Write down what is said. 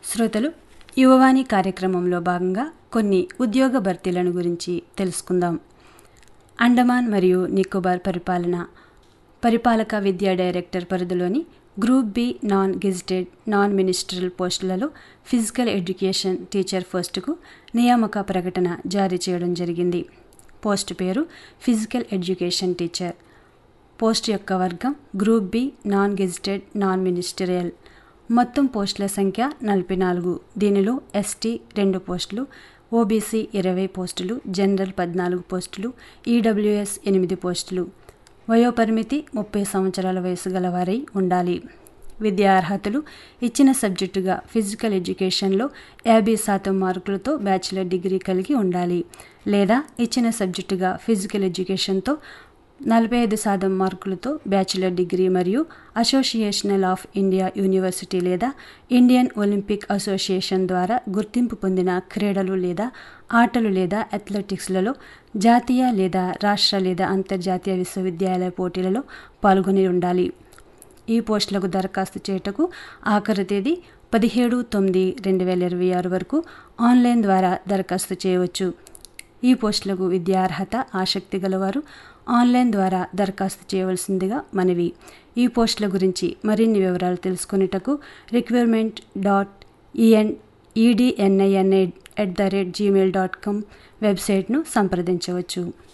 శ్రోతలు యువవాణి కార్యక్రమంలో భాగంగా కొన్ని ఉద్యోగ భర్తీలను గురించి తెలుసుకుందాం అండమాన్ మరియు నికోబార్ పరిపాలన పరిపాలక విద్యా డైరెక్టర్ పరిధిలోని group B non gazetted non ministerial పోస్టులలో ఫిజికల్ ఎడ్యుకేషన్ టీచర్ పోస్టుకు నియామక ప్రకటన జారీ చేయడం జరిగింది పోస్ట్ పేరు ఫిజికల్ ఎడ్యుకేషన్ టీచర్ పోస్ట్ యొక్క వర్గం group B non gazetted non ministerial మొత్తం పోస్టుల సంఖ్య నలభై నాలుగు దీనిలో ఎస్టీ రెండు పోస్టులు ఓబీసీ ఇరవై పోస్టులు జనరల్ పద్నాలుగు పోస్టులు ఈడబ్ల్యూఎస్ ఎనిమిది పోస్టులు వయోపరిమితి ముప్పై సంవత్సరాల వయసు గలవారై ఉండాలి విద్యా అర్హతలు ఇచ్చిన సబ్జెక్టుగా ఫిజికల్ ఎడ్యుకేషన్లో యాభై శాతం మార్కులతో బ్యాచిలర్ డిగ్రీ కలిగి ఉండాలి లేదా ఇచ్చిన సబ్జెక్టుగా ఫిజికల్ ఎడ్యుకేషన్తో నలభై ఐదు శాతం మార్కులతో బ్యాచిలర్ డిగ్రీ మరియు అసోసియేషనల్ ఆఫ్ ఇండియా యూనివర్సిటీ లేదా ఇండియన్ ఒలింపిక్ అసోసియేషన్ ద్వారా గుర్తింపు పొందిన క్రీడలు లేదా ఆటలు లేదా అథ్లెటిక్స్లలో జాతీయ లేదా రాష్ట్ర లేదా అంతర్జాతీయ విశ్వవిద్యాలయ పోటీలలో పాల్గొని ఉండాలి ఈ పోస్టులకు దరఖాస్తు చేయుటకు ఆఖరి తేదీ పదిహేడు తొమ్మిది రెండు వేల ఇరవై ఆరు వరకు ఆన్లైన్ ద్వారా దరఖాస్తు చేయవచ్చు ఈ పోస్టులకు విద్యార్హత ఆసక్తి గలవారు ఆన్లైన్ ద్వారా దరఖాస్తు చేయవలసిందిగా మనవి ఈ పోస్టుల గురించి మరిన్ని వివరాలు తెలుసుకునేటకు రిక్వైర్మెంట్ డాట్ ఈఎన్ ఈడిఎన్ఐఎన్ఐ at the rate Gmail dot com వెబ్సైట్ను సంప్రదించవచ్చు